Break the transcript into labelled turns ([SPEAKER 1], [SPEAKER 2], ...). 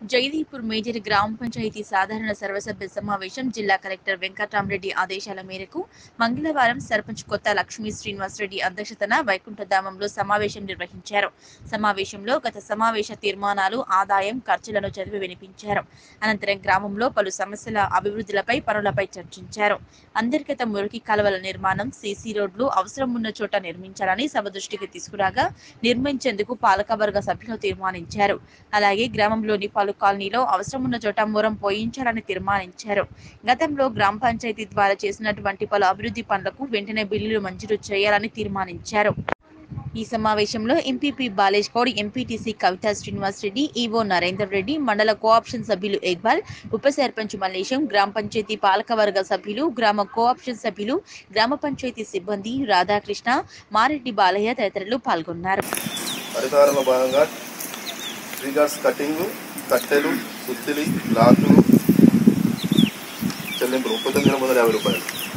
[SPEAKER 1] Jagdeepur major గ్రామ పంచాయతీ సాధారణ సర్వసభ్య సమావేశం జిల్లా కలెక్టర్ వెంకట్రామరెడ్డి ఆదేశాల మేరకు మంగళవారం సర్పంచ్ కొత్త లక్ష్మీ శ్రీనివాసరెడ్డి అధ్యక్షతన వైకుంఠధామంలో సమావేశం నిర్వహించారు సమావేశంలో గత సమావేశ తీర్మానాలు ఆదాయం ఖర్చులను చదివి వినిపించారు అనంతరం గ్రామంలో పలు సమస్యల అభివృద్ధులపై పనులపై చర్చించారు అంతర్గత మురికి కాలువల నిర్మాణం సీసీ రోడ్లు అవసరం ఉన్న చోట నిర్మించాలని సభ దృష్టికి తీసుకురాగా నిర్మించేందుకు పాలకవర్గ సభ్యులు తీర్మానించారు అలాగే గ్రామంలోని పలు కాలనీలో అవసరం ఉన్న చోట మొరం పోయించాలని తీర్మానించారు గతంలో గ్రామ పంచాయతీ ద్వారా చేసినటువంటి పలు అభివృద్ధి పనులకు వెంటనే బిల్లులు మంజూరు చేయాలని తీర్మానించారు ఈ సమావేశంలో MPP Balesh Goud MPTC Kavitha Srinivas Reddy EO Narender Reddy mandal co-option సభ్యులు ఇక్బాల్ ఉప సర్పంచ్ మల్లేశం గ్రామ పంచాయతీ పాలకవర్గ సభ్యులు గ్రామ కోఆప్షన్ సభ్యులు గ్రామ పంచాయతీ సిబ్బంది రాధాకృష్ణ మారెడ్డి బాలయ్య తదితరులు పాల్గొన్నారు
[SPEAKER 2] హరితారంలో భాగంగా ట్రిగర్స్ కటింగ్ కట్టెలు సుత్తిలి లాకులు చెల్లింపులు ముప్పై తొమ్మిది వందల యాభై రూపాయలు